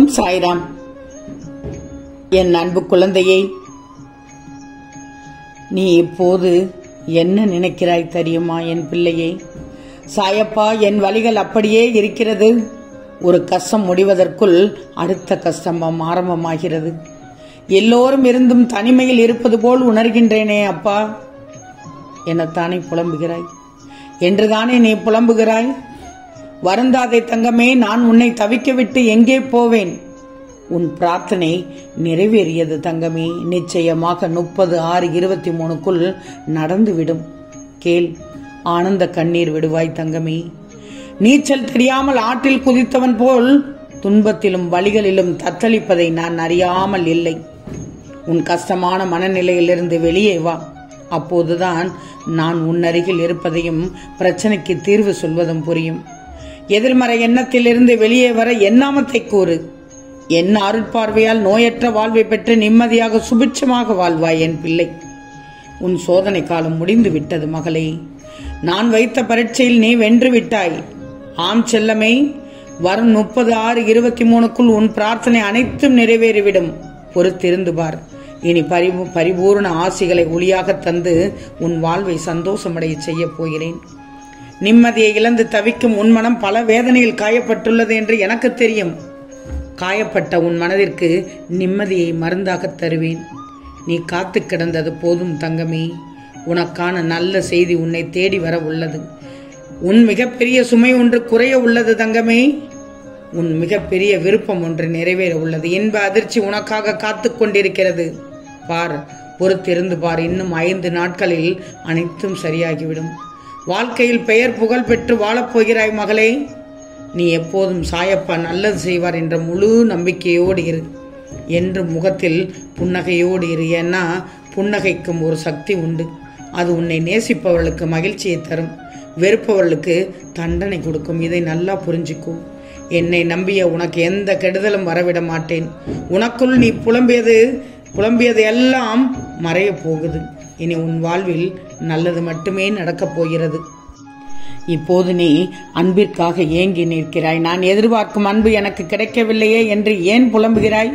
ஓம் சாய்ராம் என் அன்பு குழந்தையை நீ இப்போது என்ன நினைக்கிறாய் தெரியுமா என் பிள்ளையே சாயப்பா என் வழிகள் அப்படியே இருக்கிறது ஒரு கஷ்டம் முடிவதற்குள் அடுத்த கஷ்டம் ஆரம்பமாகிறது எல்லோரும் இருந்தும் தனிமையில் இருப்பது போல் உணர்கின்றேனே அப்பா எனத்தானே புலம்புகிறாய் என்றுதானே நீ புலம்புகிறாய் வருந்தாதே தங்கமே நான் உன்னை தவிக்க விட்டு எங்கே போவேன் உன் பிரார்த்தனை நிறைவேறியது தங்கமே நிச்சயமாக முப்பது ஆறு இருபத்தி மூணுக்குள் நடந்துவிடும் கேள் ஆனந்த கண்ணீர் விடுவாய் தங்கமே நீச்சல் தெரியாமல் ஆற்றில் குதித்தவன் போல் துன்பத்திலும் வழிகளிலும் தத்தளிப்பதை நான் அறியாமல் இல்லை உன் கஷ்டமான மனநிலையிலிருந்து வெளியே வா அப்போதுதான் நான் உன் அருகில் இருப்பதையும் பிரச்சனைக்கு தீர்வு சொல்வதும் புரியும் எதிர்மறை எண்ணத்திலிருந்து வெளியே வர எண்ணாமத்தை கூறு என் அருட்பார்வையால் நோயற்ற வாழ்வை பெற்று நிம்மதியாக சுபிட்சமாக வாழ்வாய் என் பிள்ளை உன் சோதனை காலம் முடிந்து விட்டது மகளே நான் வைத்த பரீட்சையில் நீ வென்று விட்டாய் ஆம் செல்லமே வரும் முப்பது ஆறு இருபத்தி மூணுக்குள் உன் பிரார்த்தனை அனைத்தும் நிறைவேறிவிடும் பொறுத்திருந்து பார் இனி பரிபூ பரிபூர்ண ஆசிகளை ஒளியாக தந்து உன் வாழ்வை சந்தோஷமடைய செய்யப் போகிறேன் நிம்மதியை இழந்து தவிக்கும் உன் மனம் பல வேதனையில் காயப்பட்டுள்ளது என்று எனக்கு தெரியும் காயப்பட்ட உன் மனதிற்கு நிம்மதியை மருந்தாக தருவேன் நீ காத்து கிடந்தது போதும் தங்கமே உனக்கான நல்ல செய்தி உன்னை தேடி வர உள்ளது உன் மிகப்பெரிய சுமை ஒன்று குறைய உள்ளது தங்கமே உன் மிகப்பெரிய விருப்பம் ஒன்று நிறைவேற உள்ளது இன்ப அதிர்ச்சி உனக்காக காத்து கொண்டிருக்கிறது பார் பொறுத்திருந்து பார் இன்னும் ஐந்து நாட்களில் அனைத்தும் சரியாகிவிடும் வாழ்க்கையில் பெயர் புகழ் பெற்று வாழப்போகிறாய் மகளே நீ எப்போதும் சாயப்பா நல்லது செய்வார் என்ற முழு நம்பிக்கையோடு இரு என்று முகத்தில் புன்னகையோடு இரு ஏன்னா புன்னகைக்கும் ஒரு சக்தி உண்டு அது உன்னை நேசிப்பவர்களுக்கு மகிழ்ச்சியை தரும் வெறுப்பவர்களுக்கு தண்டனை கொடுக்கும் இதை நல்லா புரிஞ்சுக்கோ என்னை நம்பிய உனக்கு எந்த கெடுதலும் வரவிட மாட்டேன் உனக்குள் நீ புலம்பியது புலம்பியது எல்லாம் மறைய போகுது இனி உன் வாழ்வில் நல்லது மட்டுமே நடக்கப் போகிறது இப்போது நீ அன்பிற்காக ஏங்கி நிற்கிறாய் நான் எதிர்பார்க்கும் அன்பு எனக்கு கிடைக்கவில்லையே என்று ஏன் புலம்புகிறாய்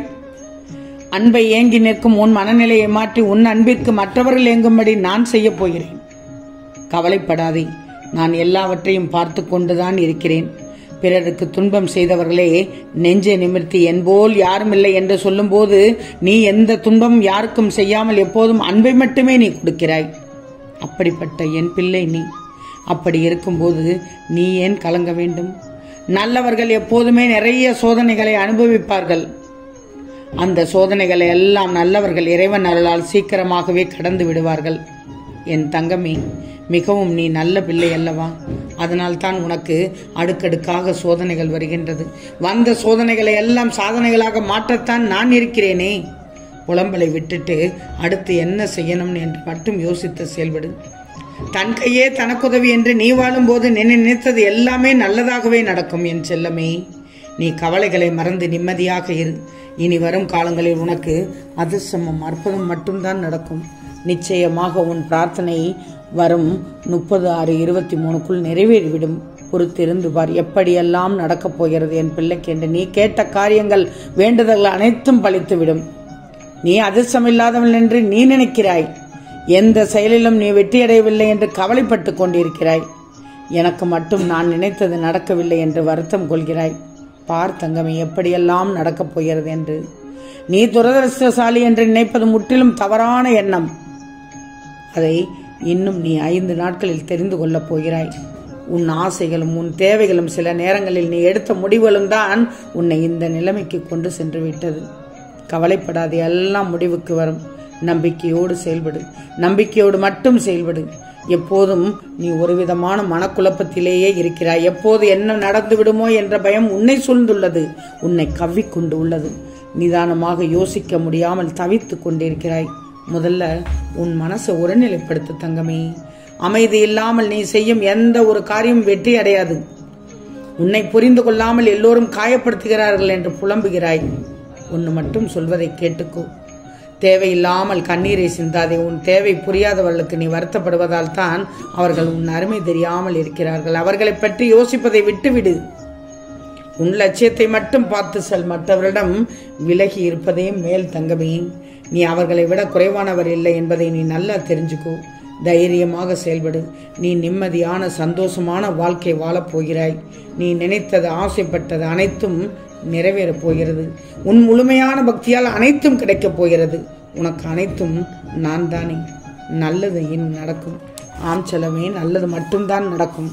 அன்பை ஏங்கி நிற்கும் உன் மனநிலையை மாற்றி உன் அன்பிற்கு மற்றவர்கள் ஏங்கும்படி நான் செய்ய போகிறேன் கவலைப்படாதே நான் எல்லாவற்றையும் பார்த்து கொண்டுதான் இருக்கிறேன் பிறருக்கு துன்பம் செய்தவர்களே நெஞ்சை நிமிர்த்தி என்போல் யாரும் இல்லை என்று சொல்லும்போது நீ எந்த துன்பமும் யாருக்கும் செய்யாமல் எப்போதும் அன்பை மட்டுமே நீ கொடுக்கிறாய் அப்படிப்பட்ட என் பிள்ளை நீ அப்படி இருக்கும்போது நீ ஏன் கலங்க வேண்டும் நல்லவர்கள் எப்போதுமே நிறைய சோதனைகளை அனுபவிப்பார்கள் அந்த சோதனைகளை எல்லாம் நல்லவர்கள் இறைவன் அருளால் சீக்கிரமாகவே கடந்து விடுவார்கள் என் தங்கமே மிகவும் நீ நல்ல பிள்ளை அல்லவா அதனால் தான் உனக்கு அடுக்கடுக்காக சோதனைகள் வருகின்றது வந்த சோதனைகளை எல்லாம் சாதனைகளாக மாற்றத்தான் நான் இருக்கிறேனே புலம்பலை விட்டுட்டு அடுத்து என்ன செய்யணும் என்று மட்டும் யோசித்து செயல்படு தன் கையே தனக்குதவி என்று நீ வாழும்போது நீ நினைத்தது எல்லாமே நல்லதாகவே நடக்கும் என் செல்லமே நீ கவலைகளை மறந்து நிம்மதியாக இரு இனி வரும் காலங்களில் உனக்கு அதிர்ஷ்டமும் அற்புதம் மட்டும்தான் நடக்கும் நிச்சயமாக உன் பிரார்த்தனை வரும் முப்பது ஆறு இருபத்தி மூணுக்குள் நிறைவேறிவிடும் பொறுத்திருந்து பார் எப்படியெல்லாம் நடக்கப் போகிறது என் பிள்ளைக்கு என்று நீ கேட்ட காரியங்கள் வேண்டுதல்கள் அனைத்தும் பழித்துவிடும் நீ அதிர்ஷ்டம் இல்லாதவள் என்று நீ நினைக்கிறாய் எந்த செயலிலும் நீ வெற்றியடையவில்லை என்று கவலைப்பட்டு கொண்டிருக்கிறாய் எனக்கு மட்டும் நான் நினைத்தது நடக்கவில்லை என்று வருத்தம் கொள்கிறாய் பார் தங்கமே எப்படியெல்லாம் நடக்கப் போகிறது என்று நீ துரதிருஷ்டசாலி என்று நினைப்பது முற்றிலும் தவறான எண்ணம் அதை இன்னும் நீ ஐந்து நாட்களில் தெரிந்து கொள்ளப் போகிறாய் உன் ஆசைகளும் உன் தேவைகளும் சில நேரங்களில் நீ எடுத்த முடிவுகளும் தான் உன்னை இந்த நிலைமைக்கு கொண்டு சென்று விட்டது கவலைப்படாது எல்லாம் முடிவுக்கு வரும் நம்பிக்கையோடு செயல்படு நம்பிக்கையோடு மட்டும் செயல்படு எப்போதும் நீ ஒரு விதமான மனக்குழப்பத்திலேயே இருக்கிறாய் எப்போது என்ன நடந்து விடுமோ என்ற பயம் உன்னை சூழ்ந்துள்ளது உன்னை கவ்விக்கொண்டு உள்ளது நிதானமாக யோசிக்க முடியாமல் தவித்து கொண்டிருக்கிறாய் முதல்ல உன் மனசை ஒருநிலைப்படுத்து தங்கமே அமைதி இல்லாமல் நீ செய்யும் எந்த ஒரு காரியம் வெற்றி அடையாது உன்னை புரிந்து கொள்ளாமல் எல்லோரும் காயப்படுத்துகிறார்கள் என்று புலம்புகிறாய் ஒன்று மட்டும் சொல்வதை கேட்டுக்கோ தேவையில்லாமல் கண்ணீரை சிந்தாதே உன் தேவை புரியாதவர்களுக்கு நீ வருத்தப்படுவதால் தான் அவர்கள் உன் அருமை தெரியாமல் இருக்கிறார்கள் அவர்களை பற்றி யோசிப்பதை விட்டுவிடு உன் லட்சியத்தை மட்டும் பார்த்து செல் மற்றவரிடம் விலகி இருப்பதே மேல் தங்கமே நீ அவர்களை விட குறைவானவர் இல்லை என்பதை நீ நல்லா தெரிஞ்சுக்கோ தைரியமாக செயல்படு நீ நிம்மதியான சந்தோஷமான வாழ்க்கை வாழப் போகிறாய் நீ நினைத்தது ஆசைப்பட்டது அனைத்தும் நிறைவேறப் போகிறது உன் முழுமையான பக்தியால் அனைத்தும் கிடைக்கப் போகிறது உனக்கு அனைத்தும் நான் தானே நல்லது இனி நடக்கும் ஆம் செலவே நல்லது மட்டும்தான் நடக்கும்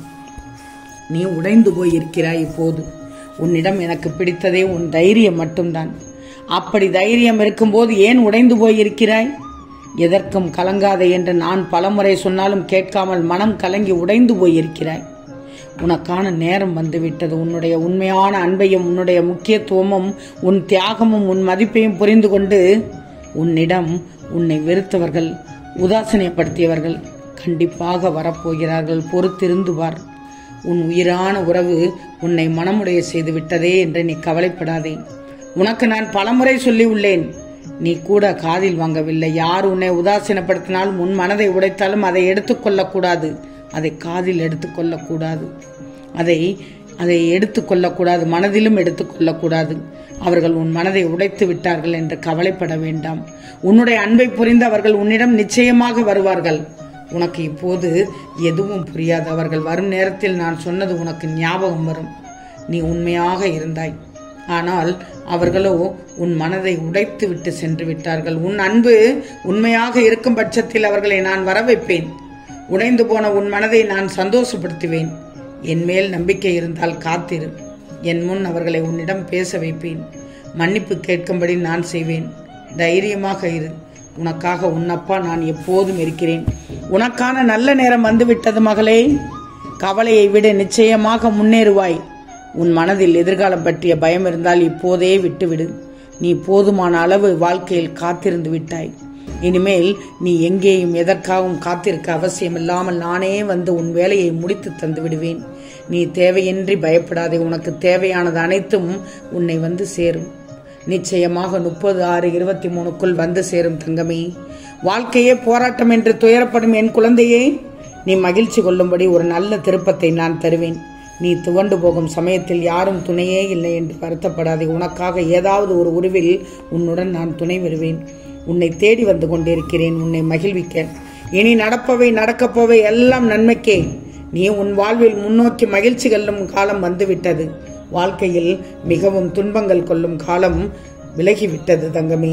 நீ உடைந்து போய் இருக்கிறாய் இப்போது உன்னிடம் எனக்கு பிடித்ததே உன் தைரியம் மட்டும்தான் அப்படி தைரியம் இருக்கும்போது ஏன் உடைந்து போய் இருக்கிறாய் எதற்கும் கலங்காதே என்று நான் பலமுறை சொன்னாலும் கேட்காமல் மனம் கலங்கி உடைந்து போயிருக்கிறாய் உனக்கான நேரம் வந்துவிட்டது உன்னுடைய உண்மையான அன்பையும் உன்னுடைய முக்கியத்துவமும் உன் தியாகமும் உன் மதிப்பையும் புரிந்து கொண்டு உன்னிடம் உன்னை வெறுத்தவர்கள் உதாசனைப்படுத்தியவர்கள் கண்டிப்பாக வரப்போகிறார்கள் பொறுத்திருந்து பார் உன் உயிரான உறவு உன்னை மனமுடைய செய்து விட்டதே என்று நீ கவலைப்படாதே உனக்கு நான் பலமுறை சொல்லி உள்ளேன் நீ கூட காதில் வாங்கவில்லை யார் உன்னை உதாசீனப்படுத்தினாலும் உன் மனதை உடைத்தாலும் அதை எடுத்துக்கொள்ளக்கூடாது அதை காதில் எடுத்துக்கொள்ளக்கூடாது அதை அதை எடுத்துக்கொள்ளக்கூடாது மனதிலும் எடுத்துக்கொள்ளக்கூடாது அவர்கள் உன் மனதை உடைத்து விட்டார்கள் என்று கவலைப்பட வேண்டாம் உன்னுடைய அன்பை புரிந்து அவர்கள் உன்னிடம் நிச்சயமாக வருவார்கள் உனக்கு இப்போது எதுவும் புரியாது அவர்கள் வரும் நேரத்தில் நான் சொன்னது உனக்கு ஞாபகம் வரும் நீ உண்மையாக இருந்தாய் ஆனால் அவர்களோ உன் மனதை உடைத்து விட்டு சென்று விட்டார்கள் உன் அன்பு உண்மையாக இருக்கும் பட்சத்தில் அவர்களை நான் வர வைப்பேன் உடைந்து போன உன் மனதை நான் சந்தோஷப்படுத்துவேன் என் மேல் நம்பிக்கை இருந்தால் காத்திரு என் முன் அவர்களை உன்னிடம் பேச வைப்பேன் மன்னிப்பு கேட்கும்படி நான் செய்வேன் தைரியமாக இரு உனக்காக உன்னப்பா நான் எப்போதும் இருக்கிறேன் உனக்கான நல்ல நேரம் வந்துவிட்டது மகளே கவலையை விட நிச்சயமாக முன்னேறுவாய் உன் மனதில் எதிர்காலம் பற்றிய பயம் இருந்தால் இப்போதே விட்டுவிடு நீ போதுமான அளவு வாழ்க்கையில் காத்திருந்து விட்டாய் இனிமேல் நீ எங்கேயும் எதற்காகவும் காத்திருக்க அவசியமில்லாமல் நானே வந்து உன் வேலையை முடித்து தந்து விடுவேன் நீ தேவையின்றி பயப்படாதே உனக்கு தேவையானது அனைத்தும் உன்னை வந்து சேரும் நிச்சயமாக முப்பது ஆறு இருபத்தி மூணுக்குள் வந்து சேரும் தங்கமே வாழ்க்கையே போராட்டம் என்று துயரப்படும் என் குழந்தையே நீ மகிழ்ச்சி கொள்ளும்படி ஒரு நல்ல திருப்பத்தை நான் தருவேன் நீ துவண்டு போகும் சமயத்தில் யாரும் துணையே இல்லை என்று வருத்தப்படாதே உனக்காக ஏதாவது ஒரு உருவில் உன்னுடன் நான் துணை வருவேன் உன்னை தேடி வந்து கொண்டிருக்கிறேன் உன்னை மகிழ்விக்க இனி நடப்பவை நடக்கப்போவை எல்லாம் நன்மைக்கே நீ உன் வாழ்வில் முன்னோக்கி மகிழ்ச்சி கொள்ளும் காலம் வந்துவிட்டது வாழ்க்கையில் மிகவும் துன்பங்கள் கொள்ளும் காலம் விலகிவிட்டது தங்கமே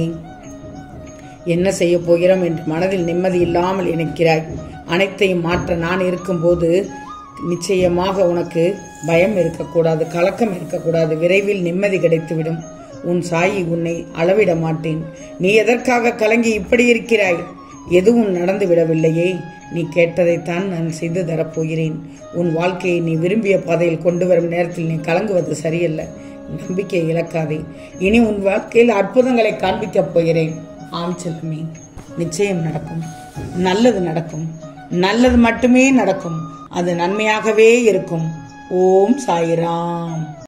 என்ன செய்ய போகிறோம் என்று மனதில் நிம்மதி இல்லாமல் நினைக்கிறாய் அனைத்தையும் மாற்ற நான் இருக்கும்போது நிச்சயமாக உனக்கு பயம் இருக்கக்கூடாது கலக்கம் இருக்கக்கூடாது விரைவில் நிம்மதி கிடைத்துவிடும் உன் சாயி உன்னை அளவிட மாட்டேன் நீ எதற்காக கலங்கி இப்படி இருக்கிறாய் எதுவும் நடந்து விடவில்லையே நீ கேட்டதைத்தான் நான் செய்து தரப்போகிறேன் உன் வாழ்க்கையை நீ விரும்பிய பாதையில் கொண்டு வரும் நேரத்தில் நீ கலங்குவது சரியல்ல நம்பிக்கை இழக்காதே இனி உன் வாழ்க்கையில் அற்புதங்களை காண்பிக்கப் போகிறேன் ஆம் செல்லமே நிச்சயம் நடக்கும் நல்லது நடக்கும் நல்லது மட்டுமே நடக்கும் அது நன்மையாகவே இருக்கும் ஓம் சாய்ராம்